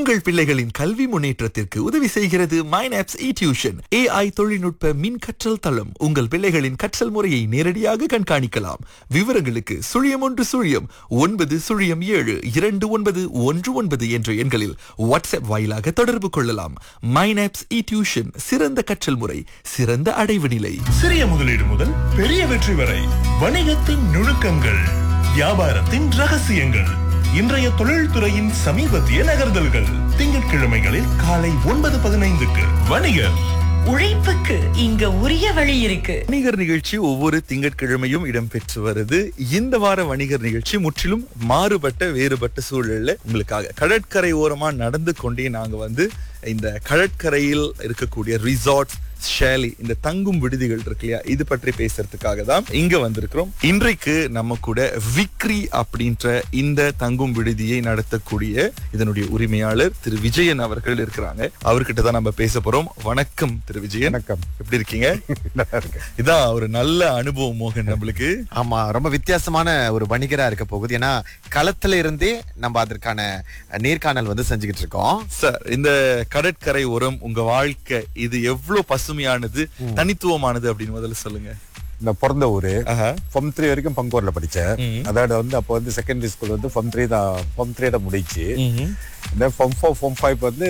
உங்கள் பிள்ளைகளின் கல்வி முன்னேற்றத்திற்கு உதவி செய்கிறது மைனாப்ஸ் இ டியூஷன் ஏஐ தொழில்நுட்ப மின் கற்றல் தளம் உங்கள் பிள்ளைகளின் கற்றல் முறையை நேரடியாக கண்காணிக்கலாம் விவரங்களுக்கு சுழியம் ஒன்று சுழியம் ஒன்பது சுழியம் ஏழு இரண்டு ஒன்பது ஒன்று ஒன்பது என்ற எண்களில் வாட்ஸ்அப் வாயிலாக தொடர்பு கொள்ளலாம் மைனாப்ஸ் இ டியூஷன் சிறந்த கற்றல் முறை சிறந்த அடைவு நிலை சிறிய முதலீடு முதல் பெரிய வெற்றி வரை வணிகத்தின் நுணுக்கங்கள் வியாபாரத்தின் ரகசியங்கள் இன்றைய தொழில்துறையின் சமீபத்திய நகர்தல்கள் திங்கட்கிழமைகளில் காலை ஒன்பது பதினைந்துக்கு வணிகர் உழைப்புக்கு இங்க உரிய வழி இருக்கு வணிகர் நிகழ்ச்சி ஒவ்வொரு திங்கட்கிழமையும் இடம்பெற்று வருது இந்த வார வணிகர் நிகழ்ச்சி முற்றிலும் மாறுபட்ட வேறுபட்ட சூழல்ல உங்களுக்காக கடற்கரை ஓரமா நடந்து கொண்டே நாங்க வந்து இந்த கடற்கரையில் இருக்கக்கூடிய ரிசார்ட்ஸ் ஷேலி இந்த தங்கும் விடுதிகள் இருக்கு இல்லையா இது பற்றி பேசுறதுக்காக தான் இங்க வந்திருக்கிறோம் இன்றைக்கு நம்ம கூட விக்ரி அப்படின்ற இந்த தங்கும் விடுதியை நடத்தக்கூடிய இதனுடைய உரிமையாளர் திரு விஜயன் அவர்கள் இருக்கிறாங்க அவர்கிட்ட தான் நம்ம பேச போறோம் வணக்கம் திரு விஜயன் வணக்கம். எப்படி இருக்கீங்க நல்லா இருக்கு இதான் ஒரு நல்ல அனுபவம் மோகன் நம்மளுக்கு ஆமா ரொம்ப வித்தியாசமான ஒரு வணிகரா இருக்க போகுது ஏன்னா களத்துல இருந்தே நம்ம அதற்கான நேர்காணல் வந்து செஞ்சுக்கிட்டு இருக்கோம் சார் இந்த கடற்கரை உரம் உங்க வாழ்க்கை இது எவ்வளவு பசுமையானது தனித்துவமானது அப்படின்னு முதல்ல சொல்லுங்க நான் பிறந்த ஊரு ஆஹா. ஃபார்ம் த்ரீ வரைக்கும் பங்கூர்ல படிச்சேன் அதோட வந்து அப்போ வந்து செகண்டரி ஸ்கூல் வந்து ஃபார்ம் த்ரீ தான் ஃபார்ம் த்ரீ தான் முடிச்சு இந்த ஃபார்ம் ஃபோர் ஃபார்ம் ஃபைவ் வந்து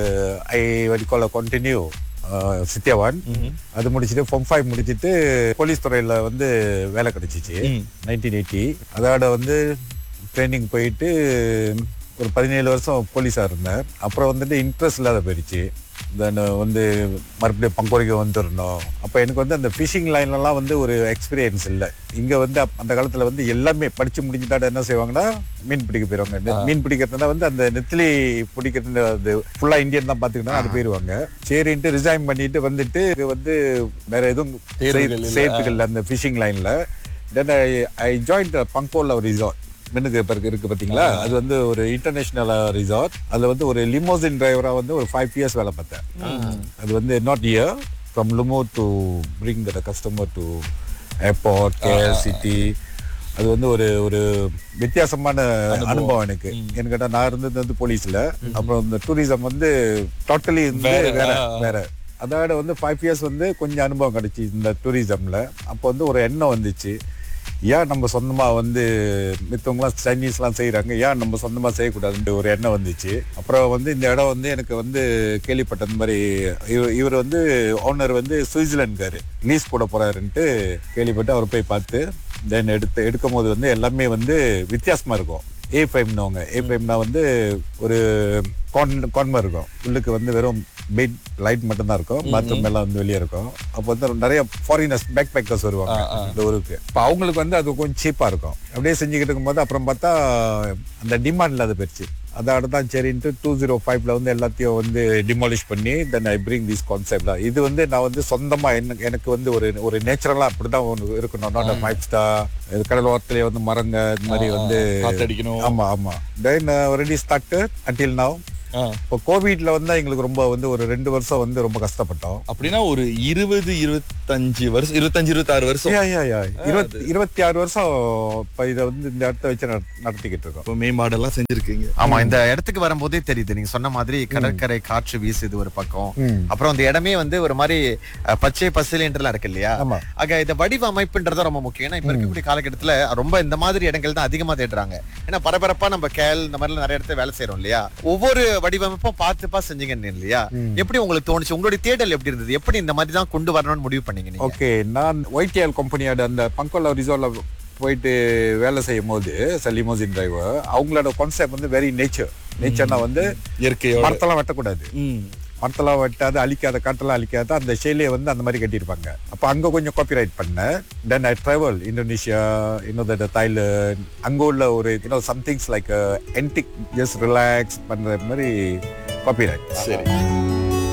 ஐ வடிக்கோல கண்டினியூ சித்தியாவான் அது முடிச்சுட்டு ஃபார்ம் ஃபைவ் முடிச்சிட்டு போலீஸ் துறையில வந்து வேலை கிடைச்சிச்சு நைன்டீன் எயிட்டி அதோட வந்து ட்ரைனிங் போயிட்டு ஒரு பதினேழு வருஷம் போலீஸா இருந்தேன் அப்புறம் வந்துட்டு இன்ட்ரெஸ்ட் இல்லாத போயிடுச்சு தென் வந்து மறுபடியும் பங்கோரிக்கு வந்துடணும் அப்போ எனக்கு வந்து அந்த ஃபிஷிங் லைன்லலாம் வந்து ஒரு எக்ஸ்பீரியன்ஸ் இல்லை இங்கே வந்து அப்- அந்த காலத்தில் வந்து எல்லாமே படித்து முடிஞ்சுட்டாட என்ன செய்வாங்கன்னா மீன் பிடிக்க போயிடுவாங்க நெ- மீன் பிடிக்கிறதுனா வந்து அந்த நெத்திலி பிடிக்கிறது அது ஃபுல்லாக இந்தியன் தான் பார்த்துக்கிட்டா அது போயிடுவாங்க சரின்ட்டு ரிசைன் பண்ணிட்டு வந்துட்டு இது வந்து வேற எதுவும் தேர்வுகள் இல்ல. செய்யறதுக்கு இல்லை அந்த ஃபிஷிங் லைனில் தென் ஐ ஐ ஜாயின் பங்கோல ஒரு ரிசார்ட் மின்னுக்கு பிறகு இருக்கு பாத்தீங்களா அது வந்து ஒரு இன்டர்நேஷனல் ரிசார்ட் அதுல வந்து ஒரு லிமோசின் டிரைவரா வந்து ஒரு ஃபைவ் இயர்ஸ் வேலை பார்த்தேன் அது வந்து not year from limo to bring the customer to airport KL city அது வந்து ஒரு ஒரு வித்தியாசமான அனுபவம் எனக்கு எனக்கு கேட்டா நான் இருந்தது வந்து போலீஸ்ல அப்புறம் இந்த டூரிசம் வந்து டோட்டலி வந்து வேற வேற அதோட வந்து ஃபைவ் இயர்ஸ் வந்து கொஞ்சம் அனுபவம் கிடைச்சி இந்த டூரிசம்ல அப்போ வந்து ஒரு எண்ணம் வந்துச்சு ஏன் நம்ம சொந்தமா வந்து மித்தவங்களாம் சைனீஸ்லாம் செய்றாங்க ஏன் நம்ம சொந்தமா செய்யக்கூடாதுன்ற ஒரு எண்ணம் வந்துச்சு அப்புறம் வந்து இந்த இடம் வந்து எனக்கு வந்து கேள்விப்பட்ட இந்த மாதிரி இவ- இவர் வந்து ஓனர் வந்து சுவிட்சர்லாந்துக்காரு லீஸ் போட போறாருன்ட்டு கேள்விப்பட்டு அவர் போய் பார்த்து தென் எடுத்து எடுக்கும் போது வந்து எல்லாமே வந்து வித்தியாசமா இருக்கும் ஏ ஃபைவ்னவங்க ஏ ஃபைவ்னா வந்து ஒரு கான் கான்மர் இருக்கும் உள்ளுக்கு வந்து வெறும் பெட் லைட் மட்டும் தான் இருக்கும் பாத்ரூம் எல்லாம் வந்து வெளியே இருக்கும் அப்போ வந்து நிறைய ஃபாரினர்ஸ் பேக் பேக்கர்ஸ் வருவாங்க இந்த ஊருக்கு இப்போ அவங்களுக்கு வந்து அது கொஞ்சம் சீப்பா இருக்கும் அப்படியே செஞ்சுக்கிட்டு இருக்கும்போது அப்புறம் பார்த்தா அந்த டிமாண்ட் இல்லாத போயிடுச்சு அதோட தான் சரின்ட்டு டூ ஜீரோ ஃபைவ்ல வந்து எல்லாத்தையும் வந்து டிமாலிஷ் பண்ணி then I bring this concept இது வந்து நான் வந்து சொந்தமா எனக்கு எனக்கு வந்து ஒரு ஒரு நேச்சுரலா அப்படிதான் ஒன்று இருக்கணும் நாட் ஃபைவ் ஸ்டார் கடல் ஓரத்துலயே வந்து மரங்க இந்த மாதிரி வந்து காத்தடிக்கணும். ஆமா ஆமா then ready start until now ah. இப்போ கோவிட்ல வந்து எங்களுக்கு ரொம்ப வந்து ஒரு ரெண்டு வருஷம் வந்து ரொம்ப கஷ்டப்பட்டோம் அப்படின்னா ஒரு இருபது இருபத்தஞ்சு வருஷம் இருபத்தஞ்சு இருபத்தாறு வருஷம் யா, யா, யா. இருபத்தி இருபத்தி ஆறு வருஷம் இப்ப இதை வந்து இந்த இடத்த வச்சு நட- நடத்திக்கிட்டு இருக்கோம் இப்போ மேம்பாடெல்லாம் செஞ்சிருக்கீங்க ஆமா இந்த இடத்துக்கு வரும்போதே தெரியுது நீங்க சொன்ன மாதிரி கடற்கரை காற்று வீசுது ஒரு பக்கம் அப்புறம் அந்த இடமே வந்து ஒரு மாதிரி அஹ், பச்சை பசுலைன்றலாம் இருக்கு இல்லையா ஆமா. ஆக இந்த வடிவமைப்புன்றது ரொம்ப முக்கியம் ஏன்னா இப்ப இருக்கக்கூடிய காலகட்டத்துல ரொம்ப இந்த மாதிரி இடங்கள் தான் அதிகமா தேடுறாங்க ஏன்னா பரபரப்பா நம்ம கேல் இந்த மாதிரி நிறைய இடத்துல வேலை செய்யறோம் இல்லையா ஒவ்வொரு வடிவமைப்பும் பார்த்து பார்த்து செஞ்சீங்க இல்லையா எப்படி உங்களுக்கு தோணுச்சு உங்களுடைய தேடல் எப்படி இருந்தது எப்படி இந்த மாதிரி தான் கொண்டு வரணும்னு முடிவு பண்ணீங்க நீங்க ஓகே நான் ஒய்டிஎல் கம்பெனியோட அந்த பங்கோலா ரிசார்ட்ல போயிட்டு வேலை செய்யும் போது சலிமோசின் டிரைவர் அவங்களோட கான்செப்ட் வந்து வெரி நேச்சர் நேச்சர்னா வந்து இயற்கையோட மரத்தெல்லாம் வெட்டக்கூடாது ம். மரத்தெல்லாம் வெட்டாது அழிக்காத காட்டெல்லாம் அழிக்காத அந்த ஷெயிலே வந்து அந்த மாதிரி கட்டியிருப்பாங்க அப்போ அங்கே கொஞ்சம் காப்பிரைட் பண்ணேன் தென் ஐ ட்ராவல் இந்தோனேஷியா இன்னொரு தாய்லாந்து அங்கே உள்ள ஒரு you know somethings like antique just relax பண்ணுற மாதிரி காப்பிரைட் சரி